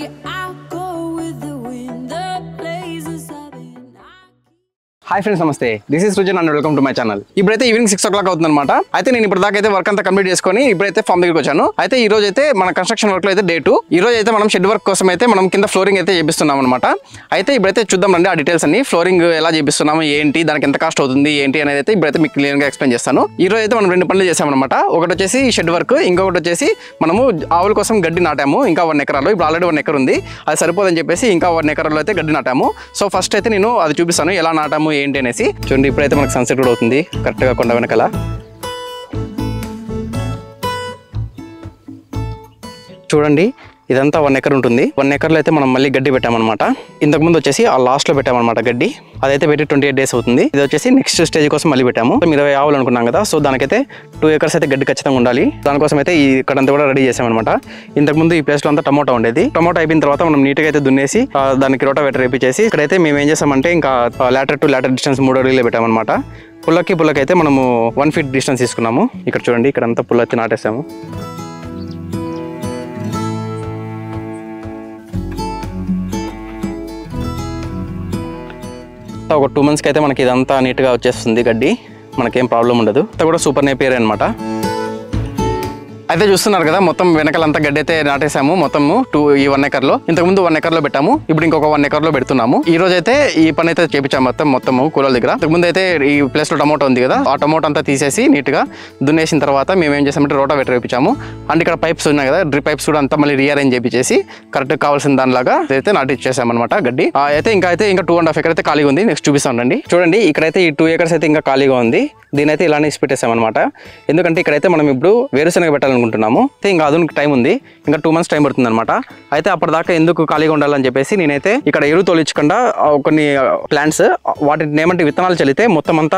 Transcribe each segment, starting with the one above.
I'll go with the wind, the blazes I've been. Hi friends నమస్తే this is Rujan and welcome to my channel ఇప్పుడైతే evening six o'clock అవుతుంది అనమాట అయితే నేను ఇప్పుడు దాకా అయితే వర్క్ అంతా కంప్లీట్ చేసుకొని ఇప్పుడైతే ఫామ్ దగ్గరికి వచ్చాను అయితే ఈ రోజు అయితే మన కన్స్ట్రక్షన్ వర్క్ లో అయితే డే టూ ఈ రోజు అయితే మనం షెడ్ వర్క్ కోసం అయితే మనం కింద ఫ్లోరింగ్ అయితే చేపిస్తున్నాం అనమాట అయితే ఇప్పుడైతే చూద్దాం రండి ఆ డీటెయిల్స్ అన్ని ఫ్లోరింగ్ ఎలా చేపిస్తున్నాము ఏంటి దానికి ఎంత కాస్ట్ అవుతుంది ఏంటి అనేది అయితే ఇప్పుడైతే మీకు క్లియర్ గా ఎక్స్ప్లెయిన్ చేస్తాను ఈ రోజు అయితే మనం రెండు పనులు చేసామన్నమాట ఒకటి వచ్చేసి షెడ్ వర్క్ ఇంకొకటి వచ్చేసి మనము ఆవుల కోసం గడ్డి నాటాము ఇంకా వన్ ఎకరాలు ఇప్పుడు ఆల్రెడీ వన్ ఎకర్ ఉంది అది సరిపోదని చెప్పేసి ఇంకా వన్ ఎకరాలో అయితే గడ్డి నాటాము సో ఫస్ట్ అయితే నేను అది చూపిస్తాను ఎలా నాటాము ఏంటి అనేసి చూడండి ఇప్పుడైతే మనకు సన్సెట్ కూడా అవుతుంది కరెక్ట్గా కొండ వెనకాల చూడండి ఇదంతా వన్ ఎకర్ ఉంటుంది వన్ ఎకర్లో అయితే మనం మళ్ళీ గడ్డి పెట్టామన్నమాట ఇంతకుముందు వచ్చేసి ఆ లాస్ట్లో పెట్టామన్నమాట గడ్డి అదైతే పెట్టి ట్వంటీ ఎయిట్ డేస్ అవుతుంది ఇది వచ్చేసి నెక్స్ట్ స్టేజ్ కోసం మళ్ళీ పెట్టాము సో ఇరవై ఆవులు అనుకున్నాం కదా సో దానికైతే టూ ఎకర్స్ అయితే గడ్డి ఖచ్చితంగా ఉండాలి దానికోసం అయితే ఈ ఇక్కడంతా కూడా రెడీ చేసామన్నమాట ఇంతకుముందు ఈ ప్లేస్లో అంతా టమోటా ఉండేది టమోటా అయిపోయిన తర్వాత మనం నీట్గా అయితే దున్నేసి ఆ, దానికి రోటా వెటర్ వేపించేసి ఇక్కడైతే మేము ఏం చేసామంటే ఇంకా లాటర్ టు లాటర్ డిస్టెన్స్ మూడు అడుగులే పెట్టామన్నమాట పుల్లకి పుల్లకి అయితే మనము వన్ ఫీట్ డిస్టెన్స్ తీసుకున్నాము ఇక్కడ చూడండి ఇక్కడ అంతా పుల్లెత్తి నాటేసాము ఒక టూ మంత్స్కి అయితే మనకి ఇదంతా నీట్గా వచ్చేస్తుంది గడ్డి మనకేం ప్రాబ్లం ఉండదు అంతా కూడా సూపర్ నేపియర్ అనమాట అయితే చూస్తున్నారు కదా మొత్తం వెనకాలంతా గడ్డి అయితే నాటేసాము మొత్తము టూ ఈ వన్ ఎకర్లో ఇంతకుముందు వన్ ఎకర్లో పెట్టాము ఇప్పుడు ఇంకొక వన్ ఎకర్లో పెడుతున్నాము ఈ రోజు అయితే ఈ పని అయితే చేపించాము మొత్తం మొత్తము కూలల దగ్గర ఇంతకుముందు అయితే ఈ ప్లేస్ లో టమోటా ఉంది కదా ఆ టమోటా అంతా తీసేసి నీట్ గా దున్నేసిన తర్వాత మేము ఏం చేసామంటే రోటా వెటర్ వేపించాము అండ్ ఇక్కడ పైప్స్ ఉన్నాయి కదా డ్రిప్ పైప్స్ కూడా అంతా మళ్ళీ రీఅరేంజ్ చేపించేసి కరెక్ట్ కావాల్సిన దానిలాగా అయితే నాటి ఇచ్చేసామన్నమాట గడ్డి ఆ, అయితే ఇంకా అయితే ఇంకా టూ అండ్ హాఫ్ ఎకర్ అయితే ఖాళీగా ఉంది నెక్స్ట్ చూపిస్తాను రండి చూడండి ఇక్కడైతే ఈ టూ ఎకర్స్ అయితే ఇంకా ఖాళీగా ఉంది దీని అయితే ఇలానే ఇసి పెట్టేసామన్నమాట ఎందుకంటే ఇక్కడైతే మనం ఇప్పుడు వేరుశనగ పెట్టాలనుకుంటున్నాము అయితే ఇంకా అదునికి టైం ఉంది ఇంకా టూ మంత్స్ టైం పడుతుంది అనమాట అయితే అప్పటిదాకా ఎందుకు ఖాళీగా ఉండాలని చెప్పేసి నేనైతే ఇక్కడ ఎరువు తోలించకుండా ఆ, కొన్ని ప్లాంట్స్ వాటిని ఏమంటే విత్తనాలు చల్లితే మొత్తం అంతా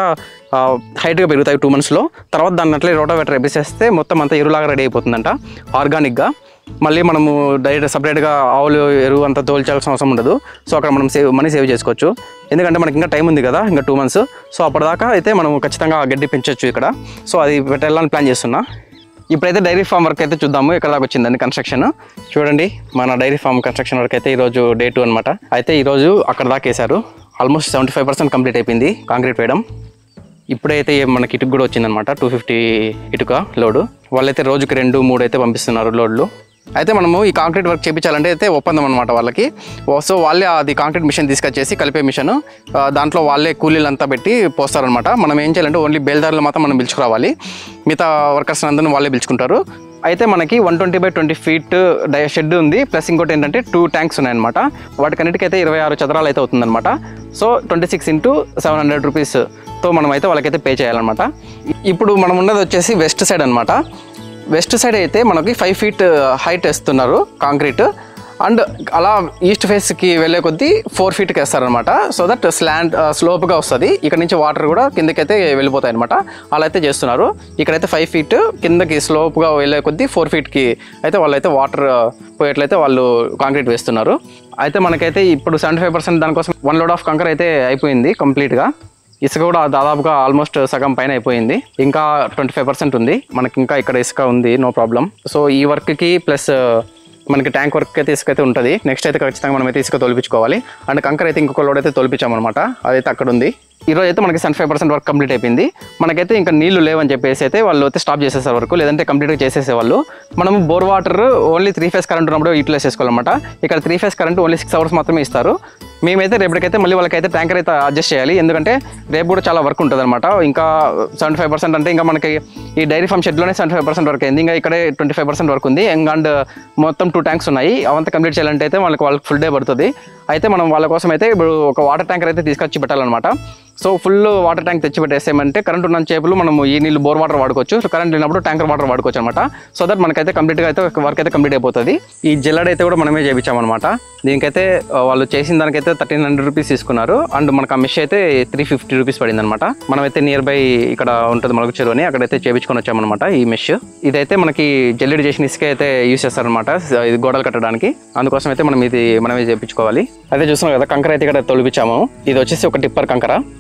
హైట్గా పెరుగుతాయి టూ మంత్స్లో తర్వాత దాన్ని అట్లే రోటోవేటర్ వేసేస్తే మొత్తం అంతా ఎరువులాగా రెడీ అయిపోతుందంట ఆర్గానిక్గా మళ్ళీ మనము డైరెక్ట్ సపరేట్గా ఆవులు ఎరువు అంతా తోల్చాల్సిన అవసరం ఉండదు సో అక్కడ మనం సేవ్ మనీ సేవ్ చేసుకోవచ్చు ఎందుకంటే మనకి ఇంకా టైం ఉంది కదా ఇంకా టూ మంత్స్ సో అప్పటిదాకా అయితే మనం ఖచ్చితంగా గడ్డి పెంచవచ్చు ఇక్కడ సో అది పెట్టాలని ప్లాన్ చేస్తున్నా ఇప్పుడైతే డైరీ ఫామ్ వర్క్ అయితే చూద్దాము ఎక్కడ దాకా వచ్చిందండి కన్స్ట్రక్షన్ చూడండి మన డైరీ ఫామ్ కన్స్ట్రక్షన్ వర్క్ అయితే ఈరోజు డే టూ అనమాట అయితే ఈరోజు అక్కడ దాకా వేశారు almost seventy five percent complete అయిపోయింది కాంక్రీట్ వేయడం ఇప్పుడైతే మనకి ఇటుక కూడా వచ్చిందనమాట టూ ఫిఫ్టీ ఇటుక లోడు వాళ్ళైతే రోజుకి రెండు మూడు అయితే పంపిస్తున్నారు లోడ్లు అయితే మనము ఈ కాంక్రీట్ వర్క్ చేయించాలంటే అయితే ఒప్పందం అనమాట వాళ్ళకి ఓ- సో వాళ్ళే అది కాంక్రీట్ మిషన్ తీసుకొచ్చేసి కలిపే మిషన్ ఆ, దాంట్లో వాళ్ళే కూలీలు అంతా పెట్టి పోస్తారనమాట మనం ఏం చేయాలంటే ఓన్లీ బేల్దారులు మాత్రం మనం పిలుచుకురావాలి మిగతా వర్కర్స్ అందరిని వాళ్ళే పిలుచుకుంటారు అయితే మనకి one twenty by twenty feet డై షెడ్ ఉంది ప్లస్ ఇంకోటి ఏంటంటే టూ ట్యాంక్స్ ఉన్నాయన్నమాట వాటికన్నిటికైతే ఇరవై ఆరు చదరాలు అయితే అవుతుందన్నమాట so twenty six into seven hundred రూపీస్తో మనం అయితే వాళ్ళకైతే పే చేయాలన్నమాట ఇప్పుడు మనం ఉన్నది వచ్చేసి వెస్ట్ సైడ్ అనమాట వెస్ట్ సైడ్ అయితే మనకి ఫైవ్ ఫీట్ హైట్ వేస్తున్నారు కాంక్రీట్ అండ్ అలా ఈస్ట్ ఫేస్కి వెళ్ళే కొద్దీ ఫోర్ ఫీట్కి వేస్తారనమాట సో దట్ స్లాండ్ స్లోప్గా వస్తుంది ఇక్కడ నుంచి వాటర్ కూడా కిందకైతే వెళ్ళిపోతాయి అనమాట అలా అయితే చేస్తున్నారు ఇక్కడైతే ఫైవ్ ఫీట్ కిందకి స్లోప్గా వెళ్ళే కొద్దీ ఫోర్ ఫీట్కి అయితే వాళ్ళైతే వాటర్ పోయేట్లయితే వాళ్ళు కాంక్రీట్ వేస్తున్నారు అయితే మనకైతే ఇప్పుడు సెవెంటీ ఫైవ్ పర్సెంట్ దానికోసం వన్ లోడ్ ఆఫ్ కంకర్ అయితే అయిపోయింది కంప్లీట్గా ఇసుక కూడా దాదాపుగా ఆల్మోస్ట్ సగం పైన అయిపోయింది ఇంకా ట్వంటీ ఫైవ్ పర్సెంట్ ఉంది మనకి ఇంకా ఇక్కడ ఇసుక ఉంది నో ప్రాబ్లం సో ఈ వర్క్కి ప్లస్ మనకి ట్యాంక్ వర్క్ అయితే ఇసుక అయితే ఉంటుంది నెక్స్ట్ అయితే ఖచ్చితంగా మనం అయితే ఇసుక తొలిపించుకోవాలి అండ్ కంకర్ అయితే ఇంకొక లోడ్ అయితే తొలిపించామన్నమాట అదైతే అక్కడ ఉంది ఈ రోజు అయితే మనకి seventy five percent work complete అయిపోయింది మనకైతే ఇంకా నీళ్లు లేవని చెప్పేసి అయితే వాళ్ళు అయితే స్టాప్ చేసేసారు వరకు లేదంటే కంప్లీట్గా చేసేసేవాళ్ళు మనము bore water only three phase current ఉన్నప్పుడు యూటిలైజ్ చేసుకోవాలన్నమాట ఇక్కడ three phase current only six hours మాత్రమే ఇస్తారు మేమైతే రేపటికైతే మళ్ళీ వాళ్ళకైతే ట్యాంకర్ అయితే అడ్జస్ట్ చేయాలి ఎందుకంటే రేపు కూడా చాలా వర్క్ ఉంటుంది అనమాట ఇంకా సెవెంటీ ఫైవ్ పర్సెంట్ అంటే ఇంకా మనకి ఈ డైరీ ఫామ్ షెడ్లోనే సెవెంటీ ఫైవ్ పర్సెంట్ వర్క్ అయింది ఇంకా ఇక్కడే ట్వంటీ ఫైవ్ పర్సెంట్ వర్క్ ఉంది అండ్ మొత్తం టూ ట్యాంక్స్ ఉన్నాయి అవంతా కంప్లీట్ చేయాలంటే అయితే వాళ్ళకి వాళ్ళకి ఫుల్ డే పడుతుంది అయితే మనం వాళ్ళ కోసం అయితే ఇప్పుడు ఒక వాటర్ ట్యాంకర్ అయితే తీసుకొచ్చి పెట్టాలన్నమాట సో ఫుల్ వాటర్ ట్యాంక్ తెచ్చి పెట్టేసామంటే కరెంట్ ఉన్న చేపలు మనం ఈ నీళ్ళు బోర్ వాటర్ వాడుకోవచ్చు సో కరెంట్ లేనప్పుడు ట్యాంకర్ వాటర్ వాడుకోవచ్చు అనమాట సో దట్ మనకైతే కంప్లీట్గా అయితే వర్క్ అయితే కంప్లీట్ అయిపోతుంది ఈ జల్లెడ అయితే కూడా మనమే చేయించామన్నమాట దీనికైతే ఆ, వాళ్ళు చేసిన దానికైతే థర్టీన్ హండ్రెడ్ రూపీస్ తీసుకున్నారు అండ్ మనకు ఆ మెష్ అయితే త్రీ ఫిఫ్టీ రూపీస్ పడింది అనమాట మనమైతే నియర్ బై ఇక్కడ ఉంటుంది మనకు చెరువు అని అక్కడైతే చేయించుకొని వచ్చామన్నమాట ఈ మెష్ ఇదైతే మనకి జల్లెడ చేసిన ఇసుక అయితే యూస్ చేస్తారనమాట ఇది గోడలు కట్టడానికి అందుకోసం అయితే మనం ఇది మనమే చేయించుకోవాలి అయితే చూస్తున్నాం కదా కంకర అయితే ఇక్కడ తొలిపించాము ఇది వచ్చేసి ఒక టిప్పర్ కంకర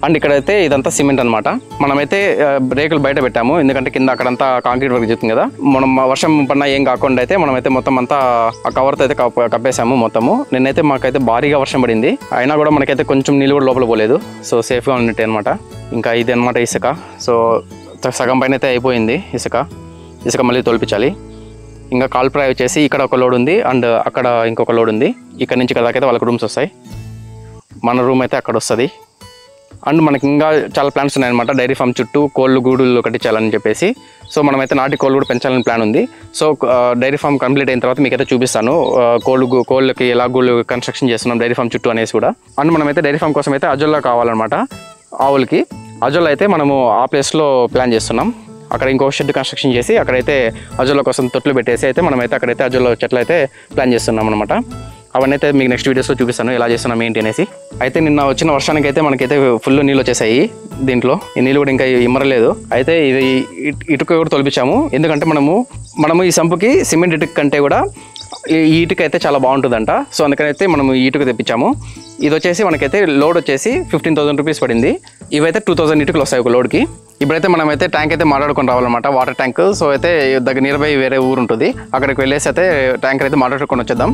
అండ్ ఇక్కడైతే ఇదంతా సిమెంట్ అనమాట మనమైతే ఆ, రేకులు బయట పెట్టాము ఎందుకంటే కింద అక్కడంతా కాంక్రీట్ వర్క్ జరుగుతుంది కదా మనం వర్షం పడినా ఏం కాకుండా అయితే మనమైతే మొత్తం అంతా ఆ కవర్తో అయితే కప్ప- కప్పేసాము మొత్తము నిన్నైతే మాకైతే భారీగా వర్షం పడింది అయినా కూడా మనకైతే కొంచెం నీళ్ళు కూడా లోపల పోలేదు సో సేఫ్గా ఉన్నట్టే అనమాట ఇంకా ఇది అనమాట ఇసుక సో సగం పైన అయితే అయిపోయింది ఇసుక ఇసుక మళ్ళీ తోల్పించాలి ఇంకా కాల్ ప్రాయ్ వచ్చేసి ఇక్కడ ఒక లోడ్ ఉంది అండ్ అక్కడ ఇంకొక లోడ్ ఉంది ఇక్కడ నుంచి ఇక్కడ దాకా అయితే వాళ్ళకి రూమ్స్ వస్తాయి మన రూమ్ అయితే అక్కడ వస్తుంది అండ్ మనకి ఇంకా చాలా ప్లాన్స్ ఉన్నాయన్నమాట డైరీ ఫామ్ చుట్టూ కోళ్ళు గూడులు కట్టించాలని చెప్పేసి సో మనమైతే నాటి కోళ్ళు కూడా పెంచాలని ప్లాన్ ఉంది సో ఆ, డైరీ ఫామ్ కంప్లీట్ అయిన తర్వాత మీకైతే చూపిస్తాను ఆ, కోళ్ళు గు- కోళ్ళకి ఎలా గూళ్ళు కన్స్ట్రక్షన్ చేస్తున్నాం డైరీ ఫామ్ చుట్టూ అనేసి కూడా అండ్ మనమైతే డైరీ ఫామ్ కోసం అయితే అజొల్లా కావాలన్నమాట ఆవులకి అజొల్లా అయితే మనము ఆ ప్లేస్లో ప్లాన్ చేస్తున్నాం అక్కడ ఇంకో షెడ్ కన్స్ట్రక్షన్ చేసి అక్కడైతే అజొల్లా కోసం తొట్లు పెట్టేసి అయితే మనమైతే అక్కడైతే అజొల్లా చెట్లు అయితే ప్లాన్ చేస్తున్నాం అనమాట అవన్నీ అయితే మీకు నెక్స్ట్ వీడియోస్లో చూపిస్తాను ఎలా చేస్తున్నాం ఏంటి అనేసి అయితే నిన్న వచ్చిన వర్షానికి అయితే మనకైతే ఫుల్ నీళ్ళు వచ్చేసాయి దీంట్లో ఈ నీళ్ళు కూడా ఇంకా ఇమ్మరలేదు అయితే ఇది ఇట్- ఇటుక కూడా తొలిపించాము ఎందుకంటే మనము మనము ఈ సంపుకి సిమెంట్ ఇటుక కంటే కూడా ఈ ఈ ఇటుక అయితే చాలా బాగుంటుందంట సో అందుకని అయితే మనము ఈ ఇటుక తెప్పించాము ఇది వచ్చేసి మనకైతే లోడ్ వచ్చేసి ఫిఫ్టీన్ థౌసండ్ రూపీస్ పడింది ఇవైతే టూ థౌసండ్ ఇటుకలు వస్తాయి ఒక లోడ్కి ఇప్పుడైతే మనమైతే ట్యాంక్ అయితే మాట్లాడుకొని రావాలన్నమాట వాటర్ ట్యాంక్ సో అయితే దగ్గర నియర్ బై వేరే ఊరు ఉంటుంది అక్కడికి వెళ్ళేసి అయితే ట్యాంకర్ అయితే మాట్లాడుకొని వచ్చేద్దాం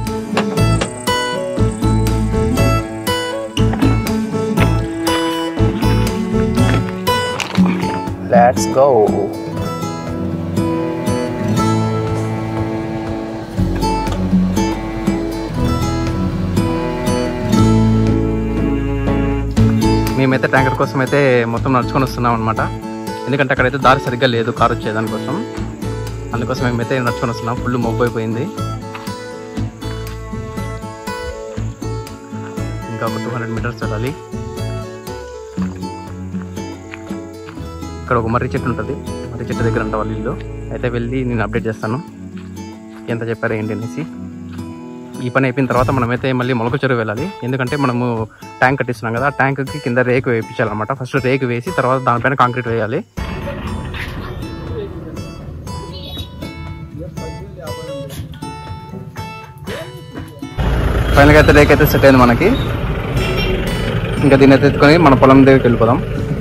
లెట్స్ గో మేమైతే ట్యాంకర్ కోసం అయితే మొత్తం నడుచుకొని వస్తున్నాం అనమాట ఎందుకంటే అక్కడైతే దారి సరిగ్గా లేదు కారు వచ్చేదానికోసం అందుకోసం మేమైతే నడుచుకొని వస్తున్నాం ఫుల్ మొబ్బు అయిపోయింది ఇంకా ఒక టూ హండ్రెడ్ మీటర్స్ వెళ్ళాలి ఇక్కడ ఒక మర్రి చెట్టు ఉంటుంది మర్రి చెట్టు దగ్గర ఉంటా వాళ్ళ ఇల్లు అయితే వెళ్ళి నేను అప్డేట్ చేస్తాను ఎంత చెప్పారు ఏంటి అనేసి ఈ పని అయిపోయిన తర్వాత మనమైతే మళ్ళీ మొలక చెరువు వెళ్ళాలి ఎందుకంటే మనము ట్యాంక్ కట్టిస్తున్నాం కదా ఆ ట్యాంక్కి కింద రేకు వేయించాలన్నమాట ఫస్ట్ రేకు వేసి తర్వాత దానిపైన కాంక్రీట్ వేయాలి ఫైనల్గా అయితే రేక్ అయితే సెట్ అయింది మనకి ఇంకా దీన్ని అయితే ఎత్తుకొని మన పొలం దగ్గరికి వెళ్ళిపోదాం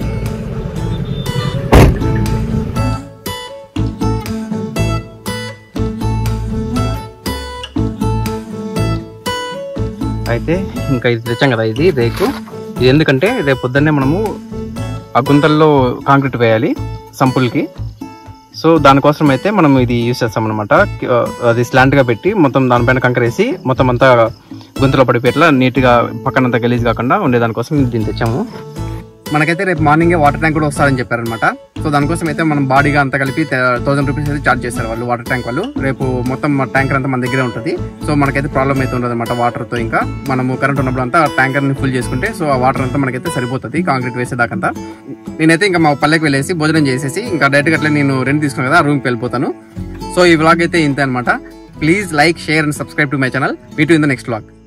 అయితే ఇంకా ఇది తెచ్చాం కదా ఇది రేకు ఇది ఎందుకంటే రేపు పొద్దున్నే మనము ఆ గుంతల్లో కాంక్రీట్ వేయాలి సంపుల్కి సో దానికోసం అయితే మనం ఇది యూస్ చేస్తాం అనమాట అది slant గా పెట్టి మొత్తం దానిపైన కంకర వేసి మొత్తం అంతా గుంతలో పడిపోయేట్లా నీట్గా పక్కనంతా గలీజ్ కాకుండా ఉండేదానికోసం దీన్ని తెచ్చాము మనకైతే రేపు మార్నింగే వాటర్ ట్యాంక్ కూడా వస్తారని చెప్పారనమాట సో దానికోసం అయితే మనం బాడీగా అంతా కలిపి థౌసండ్ రూపీస్ అయితే చార్జ్ చేస్తారు వాళ్ళు వాటర్ ట్యాంక్ వాళ్ళు రేపు మొత్తం ట్యాంకర్ అంతా మన దగ్గరే ఉంటుంది సో మనకైతే ప్రాబ్లం అయితే ఉండదు అనమాట వాటర్తో ఇంకా మనము కరెంట్ ఉన్నప్పుడు అంతా ట్యాంకర్ని ఫుల్ చేసుకుంటే సో ఆ వాటర్ అంతా మనకైతే సరిపోతుంది కాంక్రీట్ వేసేదాకంతా నేనైతే ఇంకా మా పల్లెకి వెళ్ళేసి భోజనం చేసేసి ఇంకా డైరెక్ట్గా అట్లా నేను రెంట్ తీసుకున్నాను కదా ఆ రూమ్కి వెళ్ళిపోతాను సో ఈ వ్లాగ్ అయితే ఇంతే అనమాట please like share and subscribe to my channel మీ టు ఇన్ ద నెక్స్ట్ వ్లాగ్